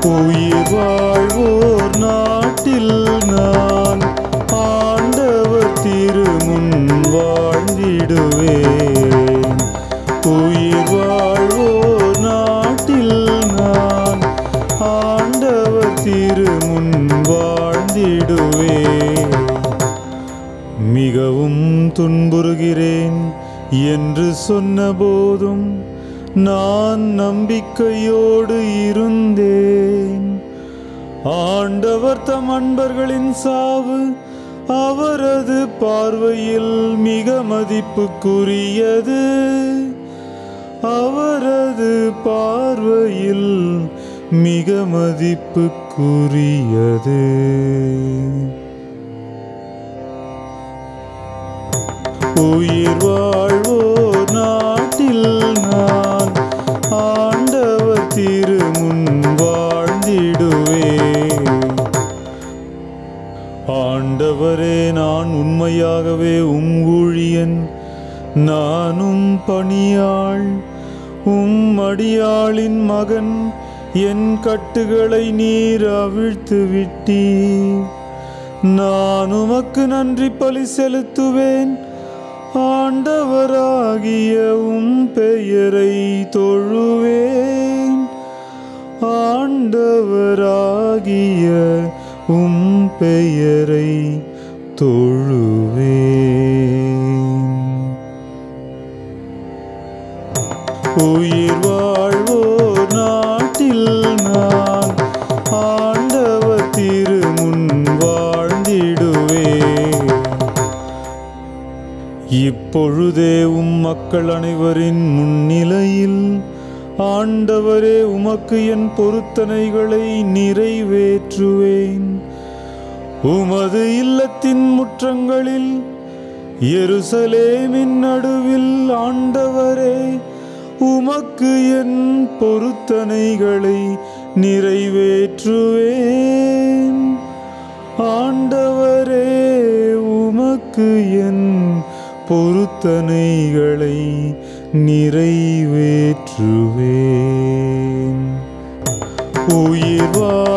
உயிர் வாழ்வோர் நாட்டில் நான் ஆண்டவர் திருமுன் வாழ்ந்திடுவேன் உயிர் வாழ்வோர் நாட்டில் நான் ஆண்டவர் திருமுன் வாழ்ந்திடுவேன் மிகவும் துன்புறுகிறேன் என்று சொன்னபோதும் நான் நம்பிக்கையோடு இருந்தேன் ஆண்டவர் தம் அன்பர்களின் சாவு அவரது பார்வையில் மிக மதிப்புக்குரியது அவரது பார்வையில் மிக மதிப்புக்குரியது உயிர் வாழ்வோர் நாட்டில் நான் ஆண்டவர் திருமுன் வாழ்ந்திடுவேன் ஆண்டவரே நான் உண்மையாகவே உம் ஊழியன் நானும் பணியாள் உம் அடியாளின் மகன் என் கட்டுகளை நீர் அவிழ்த்து விட்டீர் நான் உமக்கு நன்றி பலி செலுத்துவேன் ஆண்டவராகிய உம் பெயரை தொழுவேன் ஆண்டவராகிய உம் பெயரை தொழுவேன் உயிர் வாழ்வோர் நாட்டில் நான் ஆண்டவர் திருமுன் வாழ்ந்திடுவேன் இப்பொழுதே உம் மக்கள் அனைவரின் முன்னிலையில் ஆண்டவரே உமக்கு என் பொருத்தனைகளை நிறைவேற்றுவேன் உமது இல்லத்தின் முற்றங்களில் எருசலேமின் நடுவில் ஆண்டவரே உமக்கு என் பொருத்தனைகளை நிறைவேற்றுவேன் ஆண்டவரே உமக்கு என் பொருத்தனைகளை நிறைவேற்றுவேன் உயிர் வா